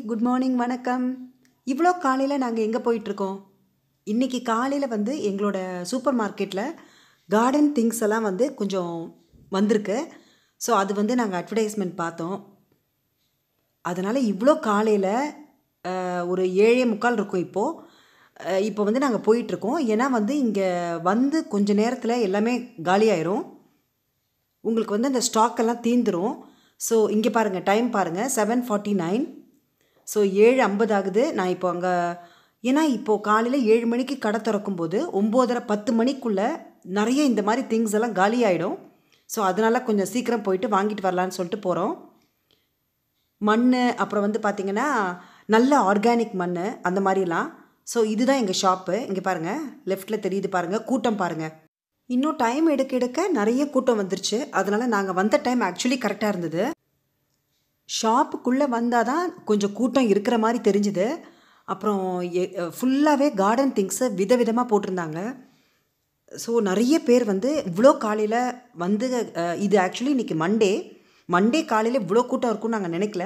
good morning வணக்கம் இவ்வளோ காலையில் நாங்கள் எங்கே போயிட்டுருக்கோம் இன்றைக்கி காலையில் வந்து எங்களோட சூப்பர் மார்க்கெட்டில் கார்டன் திங்ஸ் எல்லாம் வந்து கொஞ்சம் வந்திருக்கு ஸோ அது வந்து நாங்கள் அட்வர்டைஸ்மெண்ட் பார்த்தோம் அதனால் இவ்வளோ காலையில் ஒரு ஏழே முக்கால் இருக்கும் இப்போது இப்போ வந்து நாங்கள் போயிட்டுருக்கோம் ஏன்னா வந்து இங்கே வந்து கொஞ்ச நேரத்தில் எல்லாமே காலியாயிரும் உங்களுக்கு வந்து அந்த ஸ்டாக் எல்லாம் தீந்துரும் ஸோ இங்கே பாருங்கள் டைம் பாருங்கள் செவன் ஃபார்ட்டி நைன் ஸோ ஏழு ஐம்பது ஆகுது நான் இப்போ அங்கே ஏன்னா இப்போது காலையில் ஏழு மணிக்கு கடை திறக்கும் போது ஒம்போதரை பத்து மணிக்குள்ளே நிறைய இந்த மாதிரி திங்ஸ் எல்லாம் காலி ஆகிடும் ஸோ அதனால் கொஞ்சம் சீக்கிரம் போயிட்டு வாங்கிட்டு வரலான்னு சொல்லிட்டு போகிறோம் மண் அப்புறம் வந்து பார்த்திங்கன்னா நல்ல ஆர்கானிக் மண் அந்த மாதிரிலாம் ஸோ இதுதான் எங்கள் ஷாப்பு இங்கே பாருங்கள் லெஃப்ட்டில் தெரியுது பாருங்கள் கூட்டம் பாருங்கள் இன்னும் டைம் எடுக்க எடுக்க நிறைய கூட்டம் வந்துருச்சு அதனால் நாங்கள் வந்த டைம் ஆக்சுவலி கரெக்டாக இருந்தது ஷாப்புக்குள்ளே வந்தால் தான் கொஞ்சம் கூட்டம் இருக்கிற மாதிரி தெரிஞ்சுது அப்புறம் ஃபுல்லாகவே கார்டன் திங்ஸை விதவிதமாக போட்டிருந்தாங்க ஸோ நிறைய பேர் வந்து இவ்வளோ காலையில் வந்து இது ஆக்சுவலி இன்றைக்கி மண்டே மண்டே காலையில் இவ்வளோ கூட்டம் இருக்கும்னு நாங்கள் நினைக்கல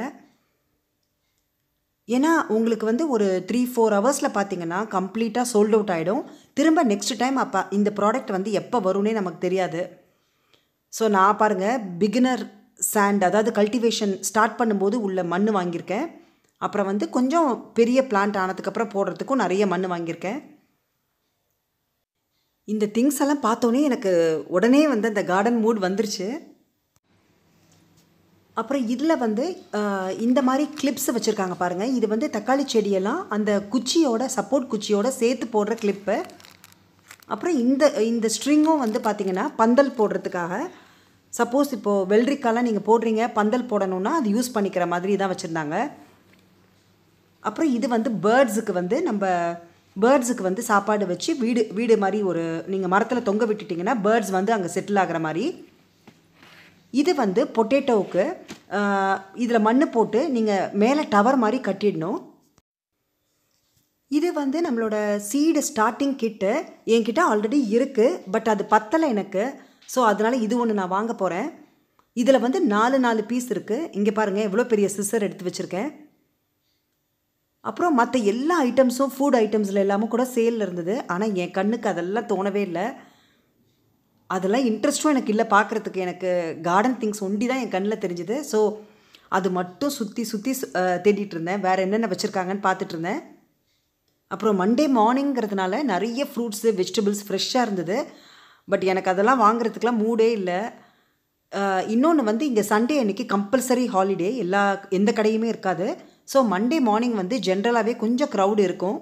ஏன்னா உங்களுக்கு வந்து ஒரு த்ரீ ஃபோர் ஹவர்ஸில் பார்த்தீங்கன்னா கம்ப்ளீட்டாக சோல்ட் அவுட் ஆகிடும் திரும்ப நெக்ஸ்ட் டைம் அப்போ இந்த ப்ராடக்ட் வந்து எப்போ வரும்னே நமக்கு தெரியாது ஸோ நான் பாருங்கள் பிகினர் சாண்ட் அதாவது கல்டிவேஷன் ஸ்டார்ட் பண்ணும்போது உள்ள மண் வாங்கியிருக்கேன் அப்புறம் வந்து கொஞ்சம் பெரிய பிளான்ட் ஆனதுக்கப்புறம் போடுறதுக்கும் நிறைய மண் வாங்கியிருக்கேன் இந்த திங்ஸ் எல்லாம் பார்த்தோன்னே எனக்கு உடனே வந்து அந்த கார்டன் மூட் வந்துருச்சு அப்புறம் இதில் வந்து இந்த மாதிரி கிளிப்ஸ் வச்சுருக்காங்க பாருங்கள் இது வந்து தக்காளி செடியெல்லாம் அந்த குச்சியோட சப்போர்ட் குச்சியோட சேர்த்து போடுற கிளிப்பு அப்புறம் இந்த இந்த ஸ்ட்ரிங்கும் வந்து பார்த்திங்கன்னா பந்தல் போடுறதுக்காக சப்போஸ் இப்போது வெள்ளரிக்காலாம் நீங்கள் போடுறீங்க பந்தல் போடணுன்னா அது யூஸ் பண்ணிக்கிற மாதிரி தான் வச்சுருந்தாங்க அப்புறம் இது வந்து பேர்ட்ஸுக்கு வந்து நம்ம பேர்ட்ஸுக்கு வந்து சாப்பாடு வச்சு வீடு வீடு மாதிரி ஒரு நீங்கள் மரத்தில் தொங்க விட்டுட்டிங்கன்னா பேர்ட்ஸ் வந்து அங்கே செட்டில் ஆகிற மாதிரி இது வந்து பொட்டேட்டோவுக்கு இதில் மண் போட்டு நீங்கள் மேலே டவர் மாதிரி கட்டிடணும் இது வந்து நம்மளோட சீடு ஸ்டார்டிங் கிட்டு என்கிட்ட ஆல்ரெடி இருக்குது பட் அது பத்தலை எனக்கு ஸோ அதனால் இது ஒன்று நான் வாங்க போகிறேன் இதில் வந்து நாலு நாலு பீஸ் இருக்குது இங்கே பாருங்கள் எவ்வளோ பெரிய சிஸ்ஸர் எடுத்து வச்சுருக்கேன் அப்புறம் மற்ற எல்லா ஐட்டம்ஸும் ஃபுட் ஐட்டம்ஸில் எல்லாமும் கூட சேலில் இருந்தது ஆனால் என் கண்ணுக்கு அதெல்லாம் தோணவே இல்லை அதெல்லாம் இன்ட்ரெஸ்ட்டும் எனக்கு இல்லை பார்க்குறதுக்கு எனக்கு கார்டன் திங்ஸ் ஒண்டி தான் என் கண்ணில் தெரிஞ்சுது ஸோ அது மட்டும் சுற்றி சுற்றி தேடிட்டு இருந்தேன் வேறு என்னென்ன வச்சுருக்காங்கன்னு பார்த்துட்டு இருந்தேன் அப்புறம் மண்டே மார்னிங்கிறதுனால நிறைய ஃப்ரூட்ஸு வெஜிடபிள்ஸ் ஃப்ரெஷ்ஷாக இருந்தது பட் எனக்கு அதெல்லாம் வாங்குறதுக்கெலாம் மூடே இல்லை இன்னொன்று வந்து இங்கே சண்டே அன்றைக்கி கம்பல்சரி ஹாலிடே எல்லா எந்த கடையுமே இருக்காது ஸோ மண்டே மார்னிங் வந்து ஜென்ரலாகவே கொஞ்சம் க்ரௌடு இருக்கும்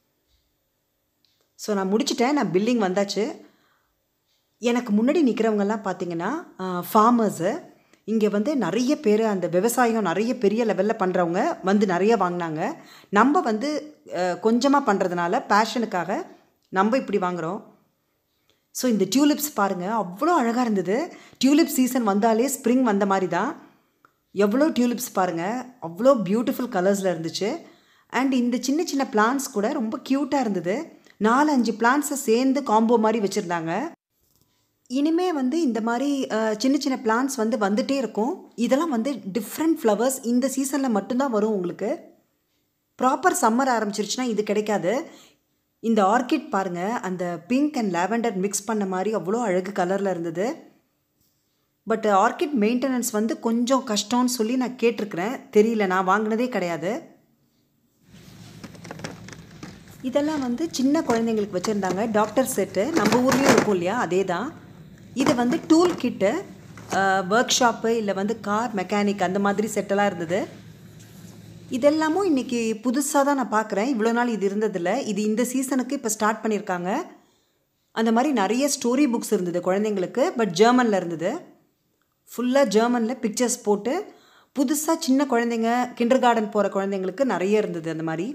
ஸோ நான் முடிச்சிட்டேன் நான் பில்லிங் வந்தாச்சு எனக்கு முன்னாடி நிற்கிறவங்கெல்லாம் பார்த்தீங்கன்னா ஃபார்மர்ஸு இங்கே வந்து நிறைய பேர் அந்த விவசாயம் நிறைய பெரிய லெவலில் பண்ணுறவங்க வந்து நிறைய வாங்கினாங்க நம்ம வந்து கொஞ்சமாக பண்ணுறதுனால பேஷனுக்காக நம்ம இப்படி வாங்குகிறோம் ஸோ இந்த டியூலிப்ஸ் பாருங்கள் அவ்வளோ அழகாக இருந்தது டியூலிப் சீசன் வந்தாலே ஸ்ப்ரிங் வந்த மாதிரி தான் எவ்வளோ டியூலிப்ஸ் பாருங்கள் அவ்வளோ பியூட்டிஃபுல் கலர்ஸில் இருந்துச்சு அண்ட் இந்த சின்ன சின்ன பிளான்ஸ் கூட ரொம்ப க்யூட்டாக இருந்தது நாலு அஞ்சு பிளான்ஸை சேர்ந்து காம்போ மாதிரி வச்சுருந்தாங்க இனிமே வந்து இந்த மாதிரி சின்ன சின்ன பிளான்ஸ் வந்து வந்துகிட்டே இருக்கும் இதெல்லாம் வந்து டிஃப்ரெண்ட் ஃப்ளவர்ஸ் இந்த சீசனில் மட்டும்தான் வரும் உங்களுக்கு ப்ராப்பர் சம்மர் ஆரம்பிச்சிருச்சுன்னா இது கிடைக்காது இந்த ஆர்கிட் பாருங்கள் அந்த பிங்க் அண்ட் லாவெண்டர் மிக்ஸ் பண்ண மாதிரி அவ்வளோ அழகு கலரில் இருந்தது பட் ஆர்கிட் மெயின்டெனன்ஸ் வந்து கொஞ்சம் கஷ்டம்னு சொல்லி நான் கேட்டிருக்கிறேன் தெரியல நான் வாங்கினதே கிடையாது இதெல்லாம் வந்து சின்ன குழந்தைங்களுக்கு வச்சுருந்தாங்க டாக்டர் செட்டு நம்ம ஊர்லேயும் இருக்கும் இல்லையா அதே தான் இது வந்து டூல் கிட்டு ஒர்க் ஷாப்பு இல்லை வந்து கார் மெக்கானிக் அந்த மாதிரி செட்டெல்லாம் இருந்தது இதெல்லாமும் இன்றைக்கி புதுசாக தான் நான் பார்க்குறேன் இவ்வளோ நாள் இது இருந்ததில்ல இது இந்த சீசனுக்கு இப்போ ஸ்டார்ட் பண்ணியிருக்காங்க அந்த மாதிரி நிறைய ஸ்டோரி புக்ஸ் இருந்தது குழந்தைங்களுக்கு பட் ஜெர்மனில் இருந்தது ஃபுல்லாக ஜெர்மனில் பிக்சர்ஸ் போட்டு புதுசாக சின்ன குழந்தைங்க கிண்டர் கார்டன் போகிற குழந்தைங்களுக்கு நிறைய இருந்தது அந்த மாதிரி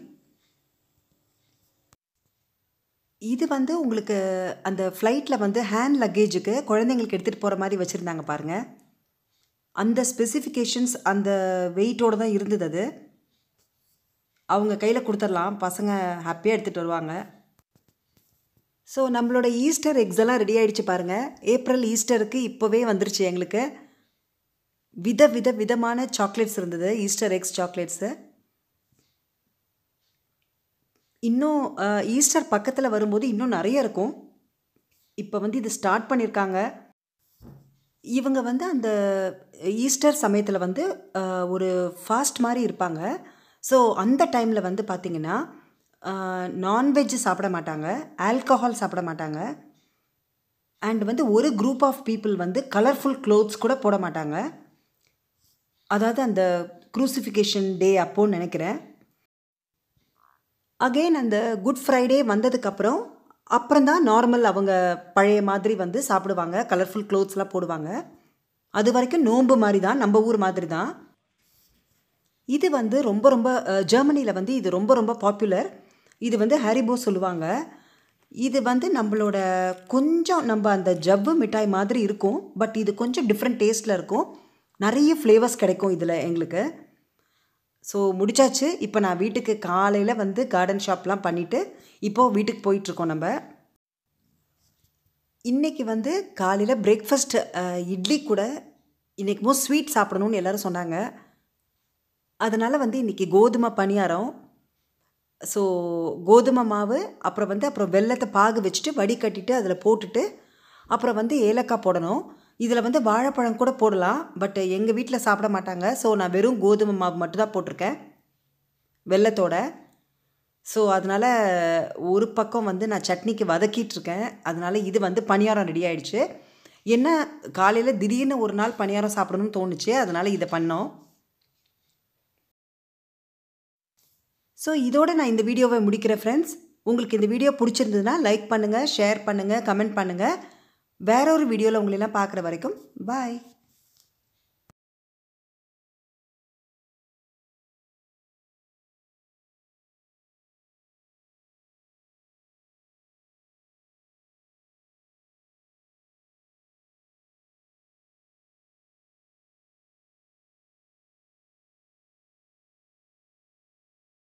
இது வந்து உங்களுக்கு அந்த ஃப்ளைட்டில் வந்து ஹேண்ட் லக்கேஜுக்கு குழந்தைங்களுக்கு எடுத்துகிட்டு போகிற மாதிரி வச்சுருந்தாங்க பாருங்கள் அந்த ஸ்பெசிஃபிகேஷன்ஸ் அந்த வெயிட்டோடு தான் இருந்தது அது அவங்க கையில் கொடுத்துடலாம் பசங்க ஹாப்பியாக எடுத்துகிட்டு வருவாங்க ஸோ நம்மளோட ஈஸ்டர் எக்ஸ் எல்லாம் ரெடி ஆகிடுச்சு பாருங்கள் ஏப்ரல் ஈஸ்டருக்கு இப்போவே வந்துருச்சு எங்களுக்கு வித வித விதமான சாக்லேட்ஸ் இருந்தது ஈஸ்டர் எக்ஸ் சாக்லேட்ஸு இன்னும் அஹ், ஈஸ்டர் பக்கத்தில் வரும்போது இன்னும் நிறைய இருக்கும் இப்போ வந்து இது ஸ்டார்ட் பண்ணியிருக்காங்க இவங்க வந்து அந்த ஈஸ்டர் சமயத்தில் வந்து அஹ், ஒரு ஃபாஸ்ட் மாதிரி இருப்பாங்க ஸோ அந்த டைமில் வந்து பார்த்திங்கன்னா நான்வெஜ் சாப்பிட மாட்டாங்க ஆல்கஹால் சாப்பிட மாட்டாங்க அண்ட் வந்து ஒரு குரூப் ஆஃப் பீப்புள் வந்து கலர்ஃபுல் க்ளோத்ஸ் கூட போட மாட்டாங்க அதாவது அந்த க்ரூசிஃபிகேஷன் டே அப்போன்னு நினைக்கிறேன் அகெயின் அந்த குட் ஃப்ரைடே வந்ததுக்கப்புறம் அப்புறம் தான் நார்மல் அவங்க பழைய மாதிரி வந்து சாப்பிடுவாங்க கலர்ஃபுல் க்ளோத்ஸ்லாம் போடுவாங்க அது வரைக்கும் நோன்பு மாதிரி தான் நம்ம ஊர் மாதிரி தான் இது வந்து ரொம்ப ரொம்ப ஜெர்மனியில் வந்து இது ரொம்ப ரொம்ப பாப்புலர் இது வந்து ஹாரிபோ சொல்லுவாங்க இது வந்து நம்மளோட கொஞ்சம் நம்ம அந்த ஜவ்வு மிட்டாய் மாதிரி இருக்கும் பட் இது கொஞ்சம் டிஃப்ரெண்ட் டேஸ்ட்டில் இருக்கும் நிறைய ஃப்ளேவர்ஸ் கிடைக்கும் இதில் எங்களுக்கு ஸோ முடிச்சாச்சு இப்போ நான் வீட்டுக்கு காலையில் வந்து கார்டன் ஷாப்லாம் பண்ணிவிட்டு இப்போது வீட்டுக்கு போயிட்டுருக்கோம் நம்ம இன்றைக்கி வந்து காலையில் பிரேக்ஃபாஸ்ட் இட்லி கூட இன்றைக்கி மோஸ்ட் ஸ்வீட் சாப்பிடணும்னு எல்லோரும் சொன்னாங்க அதனால் வந்து இன்றைக்கி கோதுமை பணியாரம் ஸோ கோதுமை மாவு அப்புறம் வந்து அப்புறம் வெல்லத்தை பாகு வச்சுட்டு வடிகட்டிட்டு அதில் போட்டுட்டு அப்புறம் வந்து ஏலக்காய் போடணும் இதில் வந்து வாழைப்பழம் கூட போடலாம் பட் எங்கள் வீட்டில் சாப்பிட மாட்டாங்க ஸோ நான் வெறும் கோதுமை மாவு மட்டும்தான் போட்டிருக்கேன் வெல்லத்தோட ஸோ அதனால் ஒரு பக்கம் வந்து நான் சட்னிக்கு வதக்கிட்டு இருக்கேன் அதனால் இது வந்து பணியாரம் ரெடி ஆயிடுச்சு என்ன காலையில் திடீர்னு ஒரு நாள் பணியாரம் சாப்பிடணும்னு தோணுச்சு அதனால் இதை பண்ணோம் ஸோ இதோட நான் இந்த வீடியோவை முடிக்கிறேன் ஃப்ரெண்ட்ஸ் உங்களுக்கு இந்த வீடியோ பிடிச்சிருந்ததுன்னா லைக் பண்ணுங்கள் ஷேர் பண்ணுங்கள் கமெண்ட் பண்ணுங்கள் வேற ஒரு வீடியோவில் உங்களெல்லாம் பார்க்குற வரைக்கும் பாய்